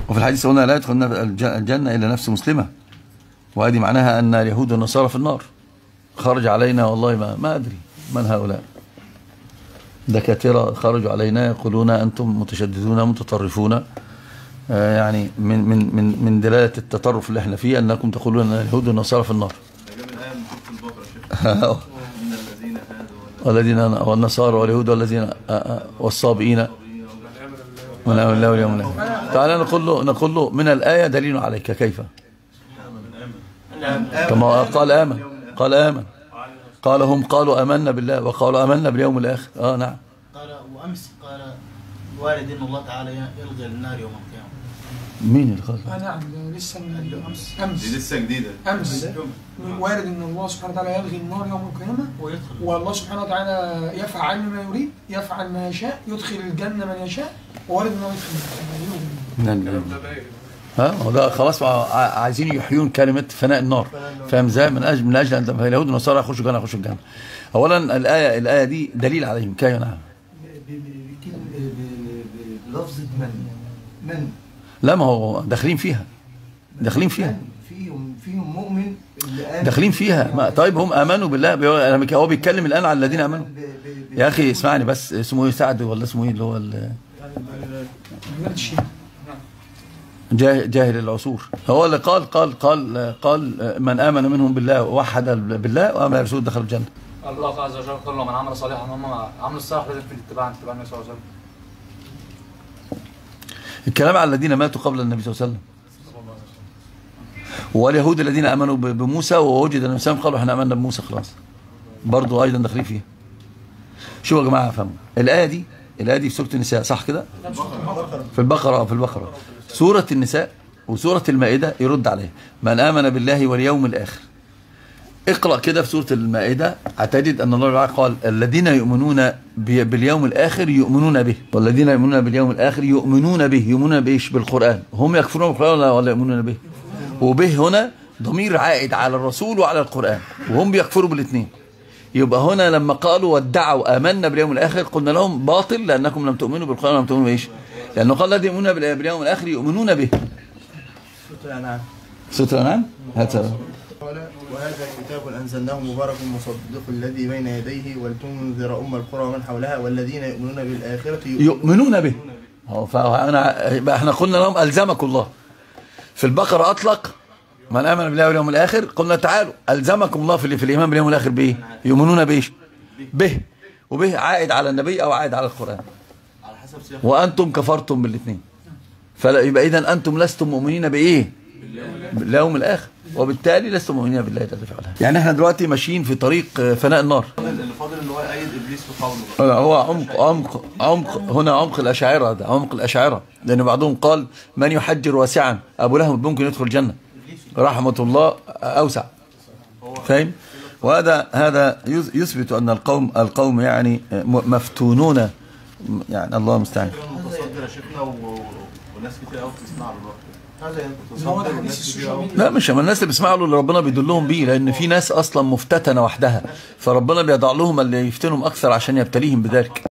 وفي الحديث قلنا لا يدخل الجنة إلا نفس مسلمة وهذه معناها أن اليهود والنصارى في النار خرج علينا والله ما, ما أدري من هؤلاء دكاترة خرجوا علينا يقولون أنتم متشددون متطرفون آه، يعني من من من من دلالة التطرف اللي احنا فيه أنكم تقولون أن اليهود والنصارى في النار والذين والنصارى واليهود والذين آه، آه، والصابئين من امن الله واليوم الاخر تعالى نقول له نقول له من الايه دليل عليك كيف كما قال امن قال امن قال هم قالوا امنا بالله وقالوا امنا باليوم الاخر اه نعم قال وامس قال والد ان الله تعالى يلغي النار يوم القيامه مين اللي قال آه نعم ده لسه من امس امس دي لسه جديده امس وارد ان الله سبحانه وتعالى يلغي النار يوم القيامه ويدخل والله سبحانه وتعالى يفعل ما يريد يفعل ما يشاء يدخل الجنه من يشاء ووارد انه يدخل نعم ها هو ده خلاص عايزين يحيون كلمه فناء النار فاهم ازاي من اجل من اجل ان اليهود والنصارى يخشوا الجنه يخشوا الجنه اولا الايه الايه دي دليل عليهم كيف نعم بلفظة من من لا ما هو داخلين فيها داخلين فيها فيهم فيهم مؤمن اللي آمن داخلين فيها ما طيب هم امنوا بالله بي- أنا- هو بيتكلم الان على الذين امنوا ب- ب- ب- يا اخي اسمعني بس اسمه ايه سعد ولا اسمه ايه اللي هو ال- جاه- جاهل العصور هو اللي قال قال قال قال من امن منهم بالله ووحد بالله وامن برسول دخل الجنه الله عز وجل قال له من عمل صالحا هم عمل الصالح لازم في الاتباع اتباع النبي صلى الله عليه وسلم الكلام على الذين ماتوا قبل النبي صلى الله عليه وسلم واليهود الذين امنوا ب- بموسى ووجد النبي صلى الله عليه وسلم قالوا احنا امنا بموسى خلاص برضه ايضا داخلين فيها شوفوا يا جماعه فهموا الايه دي الايه دي في سوره النساء صح كده في البقره في البقره سوره النساء وسوره المائده يرد عليها من امن بالله واليوم الاخر اقرا كده في سوره المائده هتجد ان الله تعالى قال الذين يؤمنون بي- باليوم الاخر يؤمنون به والذين يؤمنون باليوم الاخر يؤمنون به يؤمنون بايش بالقران هم يكفرون بالقران ولا, ولا يؤمنون به وبه هنا ضمير عائد على الرسول وعلى القران وهم بيكفروا بالاثنين يبقى هنا لما قالوا وادعوا امنا باليوم الاخر قلنا لهم باطل لانكم لم تؤمنوا بالقران ولم تؤمنوا بايش لانه قال الذين يؤمنون بال- باليوم الاخر يؤمنون به سوره الانعام هات سلام. قال وهذا كتاب أنزلناه مبارك مصدق الذي بين يديه ولتنذر أم القرى ومن حولها والذين يؤمنون بالآخرة يؤمنون به هو فانا يبقى احنا قلنا لهم الزمكم الله في البقره اطلق من امن بالله واليوم الاخر قلنا تعالوا الزمكم الله في, في الايمان باليوم الاخر بايه يؤمنون بايش به وبه عائد على النبي او عائد على القران على حسب سياق وانتم كفرتم بالاثنين فلا يبقى اذا انتم لستم مؤمنين بايه باليوم الاخر وبالتالي لستم مؤمنين بالله جل في علاه يعني احنا دلوقتي ماشيين في طريق فناء النار اللي فاضل ان هو يأيد ابليس في قوله هو عمق عمق عمق هنا عمق الأشاعرة ده عمق الأشاعرة لأن بعضهم قال من يحجر واسعا أبو لهب ممكن يدخل الجنة رحمة الله أوسع فاهم وهذا هذا يث- يثبت أن القوم القوم يعني م- مفتونون يعني الله المستعان متصدر يا شيخنا و- و- وناس كتير قوي بتسمع له دلوقتي هذا هو ده متصدر حديث وناس كتير السوشيال قوي ميديا لا مش ما الناس اللي بيسمعوا له اللي ربنا بيدلهم بيه لأن في ناس أصلا مفتتنة وحدها فربنا بيضع لهم اللي يفتنهم أكثر عشان يبتليهم بذلك